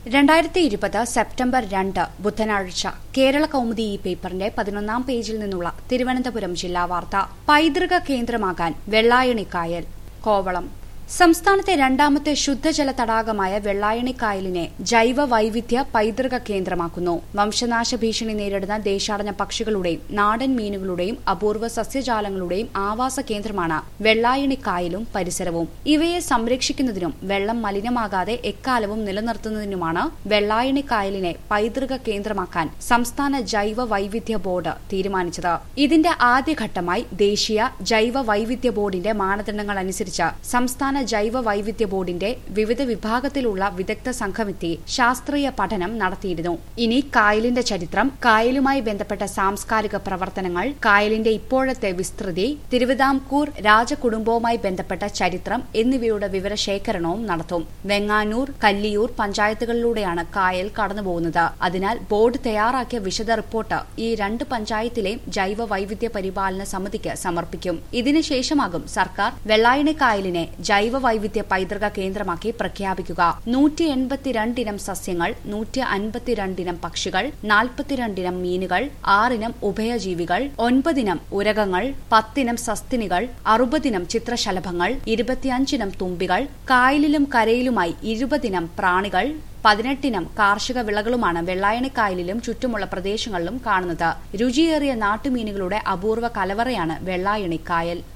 രണ്ടായിരത്തി ഇരുപത് സെപ്റ്റംബർ രണ്ട് ബുധനാഴ്ച കേരള കൗമുദി ഈ പേപ്പറിന്റെ പതിനൊന്നാം പേജിൽ നിന്നുള്ള തിരുവനന്തപുരം ജില്ലാ വാർത്ത പൈതൃക കേന്ദ്രമാകാൻ വെള്ളായണിക്കായൽ കോവളം സംസ്ഥാനത്തെ രണ്ടാമത്തെ ശുദ്ധജല തടാകമായ വെള്ളായണിക്കായലിനെ ജൈവ വൈവിധ്യ പൈതൃക കേന്ദ്രമാക്കുന്നു വംശനാശ ഭീഷണി നേരിടുന്ന ദേശാടന പക്ഷികളുടെയും നാടൻ മീനുകളുടെയും അപൂർവ സസ്യജാലങ്ങളുടെയും ആവാസ കേന്ദ്രമാണ് വെള്ളായണിക്കായലും പരിസരവും ഇവയെ സംരക്ഷിക്കുന്നതിനും വെള്ളം മലിനമാകാതെ എക്കാലവും നിലനിർത്തുന്നതിനുമാണ് വെള്ളായണിക്കായലിനെ പൈതൃക കേന്ദ്രമാക്കാൻ സംസ്ഥാന ജൈവ വൈവിധ്യ ബോർഡ് തീരുമാനിച്ചത് ഇതിന്റെ ആദ്യഘട്ടമായി ദേശീയ ജൈവ വൈവിധ്യ ബോർഡിന്റെ മാനദണ്ഡങ്ങൾ അനുസരിച്ച് സംസ്ഥാന ജൈവ വൈവിധ്യ ബോർഡിന്റെ വിവിധ വിഭാഗത്തിലുള്ള വിദഗ്ധ സംഘമെത്തി ശാസ്ത്രീയ പഠനം നടത്തിയിരുന്നു ഇനി കായലിന്റെ ചരിത്രം കായലുമായി ബന്ധപ്പെട്ട സാംസ്കാരിക പ്രവർത്തനങ്ങൾ കായലിന്റെ ഇപ്പോഴത്തെ വിസ്തൃതി തിരുവിതാംകൂർ രാജകുടുംബവുമായി ബന്ധപ്പെട്ട ചരിത്രം എന്നിവയുടെ വിവരശേഖരണവും നടത്തും വെങ്ങാനൂർ കല്ലിയൂർ പഞ്ചായത്തുകളിലൂടെയാണ് കായൽ കടന്നുപോകുന്നത് അതിനാൽ ബോർഡ് തയ്യാറാക്കിയ വിശദ റിപ്പോർട്ട് ഈ രണ്ട് പഞ്ചായത്തിലെയും ജൈവ വൈവിധ്യ പരിപാലന സമിതിക്ക് സമർപ്പിക്കും ഇതിനുശേഷമാകും സർക്കാർ വെള്ളായണി കായലിനെ ജൈവ വൈവിധ്യ പൈതൃക കേന്ദ്രമാക്കി പ്രഖ്യാപിക്കുക നൂറ്റി എൺപത്തിരണ്ടിനം സസ്യങ്ങൾ നൂറ്റി അൻപത്തിരണ്ടിനം പക്ഷികൾ നാൽപ്പത്തിരണ്ടിനം മീനുകൾ ആറിനം ഉഭയജീവികൾ ഒൻപതിനം ഉരകങ്ങൾ പത്തിനം സസ്തിനികൾ അറുപതിനം ചിത്രശലഭങ്ങൾ ഇരുപത്തിയഞ്ചിനം തുമ്പികൾ കായലിലും കരയിലുമായി ഇരുപതിനം പ്രാണികൾ പതിനെട്ടിനം കാർഷിക വിളകളുമാണ് വെള്ളായണിക്കായലിലും ചുറ്റുമുള്ള പ്രദേശങ്ങളിലും കാണുന്നത് രുചിയേറിയ നാട്ടുമീനുകളുടെ അപൂർവ കലവറയാണ് വെള്ളായണിക്കായൽ